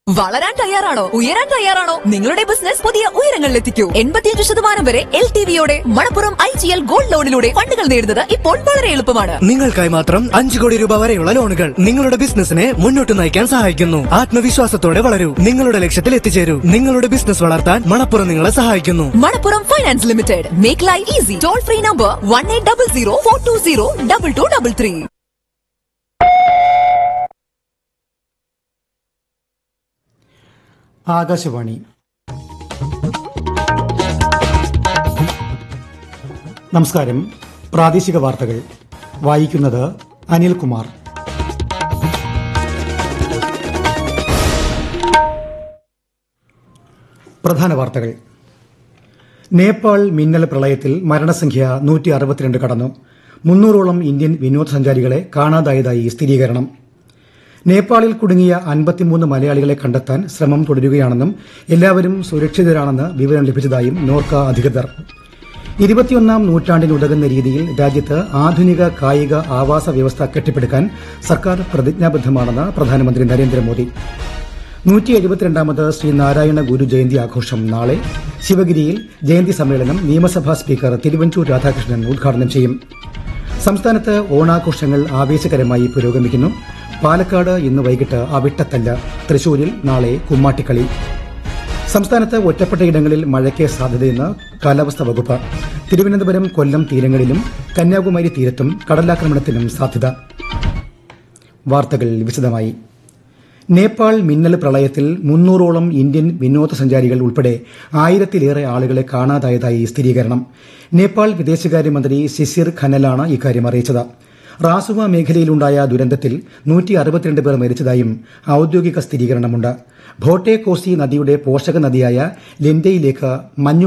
വളരാൻ തയ്യാറാണോ ഉയരാൻ തയ്യാറാണോ നിങ്ങളുടെ ബിസിനസ് പുതിയ ഉയരങ്ങളിലെത്തിക്കൂ എൺപത്തിയഞ്ച് ശതമാനം വരെ എൽ ടി വിയോടെ Manappuram I G L gold ലോണിലൂടെ ഫണ്ടുകൾ നേടുന്നത് ഇപ്പോൾ വളരെ എളുപ്പമാണ് നിങ്ങൾക്കായി മാത്രം അഞ്ചു കോടി രൂപ വരെയുള്ള ലോണുകൾ നിങ്ങളുടെ ബിസിനസിനെ മുന്നോട്ട് നയിക്കാൻ സഹായിക്കുന്നു ആത്മവിശ്വാസത്തോടെ വളരൂ നിങ്ങളുടെ ലക്ഷ്യത്തിൽ എത്തിച്ചേരൂ നിങ്ങളുടെ ബിസിനസ് വളർത്താൻ മണപ്പുറം നിങ്ങളെ സഹായിക്കുന്നു Manappuram finance limited make life easy toll free number one eight double zero four two zero double two double three Akashvani നമസ്കാരം പ്രാദേശിക വാർത്തകൾ വായിക്കുന്നത് അനിൽകുമാർ പ്രധാന വാർത്തകൾ നേപ്പാൾ മിന്നൽ പ്രളയത്തിൽ മരണസംഖ്യ നൂറ്റി അറുപത്തിരണ്ട് കടന്നു മുന്നൂറോളം ഇന്ത്യൻ വിനോദസഞ്ചാരികളെ കാണാതായതായി സ്ഥിരീകരണം നേപ്പാളിൽ കുടുങ്ങിയ അൻപത്തിമൂന്ന് മലയാളികളെ കണ്ടെത്താൻ ശ്രമം തുടരുകയാണെന്നും എല്ലാവരും സുരക്ഷിതരാണെന്ന് വിവരം ലഭിച്ചതായും നോർക്ക അധികൃതർ ഇരുപത്തിയൊന്നാം നൂറ്റാണ്ടിനുതകുന്ന രീതിയിൽ രാജ്യത്ത് ആധുനിക കായിക ആവാസ വ്യവസ്ഥ കെട്ടിപ്പടുക്കാൻ സർക്കാർ പ്രതിജ്ഞാബദ്ധമാണെന്ന് പ്രധാനമന്ത്രി നരേന്ദ്രമോദി നൂറ്റി എഴുപത്തിരണ്ടാമത് ശ്രീനാരായണ ഗുരു ജയന്തി ആഘോഷം നാളെ ശിവഗിരിയിൽ ജയന്തി സമ്മേളനം നിയമസഭാ സ്പീക്കർ തിരുവഞ്ചൂർ രാധാകൃഷ്ണൻ ഉദ്ഘാടനം ചെയ്യും സംസ്ഥാനത്ത് ഓണാഘോഷങ്ങൾ ആവേശകരമായി പുരോഗമിക്കുന്നു പാലക്കാട് ഇന്ന് വൈകിട്ട് അവിട്ടത്തല്ല തൃശൂരിൽ നാളെ കുമ്മാട്ടിക്കളി സംസ്ഥാനത്ത് ഒറ്റപ്പെട്ടയിടങ്ങളിൽ മഴയ്ക്ക് സാധ്യതയെന്ന് കാലാവസ്ഥാ വകുപ്പ് തിരുവനന്തപുരം കൊല്ലം തീരങ്ങളിലും കന്യാകുമാരി തീരത്തും കടലാക്രമണത്തിനും സാധ്യത വാർത്തകൾ വിശദമായി നേപ്പാൾ മിന്നൽ പ്രളയത്തിൽ മുന്നൂറോളം ഇന്ത്യൻ വിനോദസഞ്ചാരികൾ ഉൾപ്പെടെ ആയിരത്തിലേറെ ആളുകളെ കാണാതായതായി സ്ഥിരീകരണം നേപ്പാൾ വിദേശകാര്യമന്ത്രി ശിശിർ ഖനലാണ് ഇക്കാര്യം അറിയിച്ചത് റാസുവ മേഖലയിലുണ്ടായ ദുരന്തത്തിൽ നൂറ്റി അറുപത്തിരണ്ട് പേർ മരിച്ചതായും ഔദ്യോഗിക സ്ഥിരീകരണമുണ്ട് ഭോട്ടെ കോസി നദിയുടെ പോഷക നദിയായ ലെൻഡയിലേക്ക് മഞ്ഞു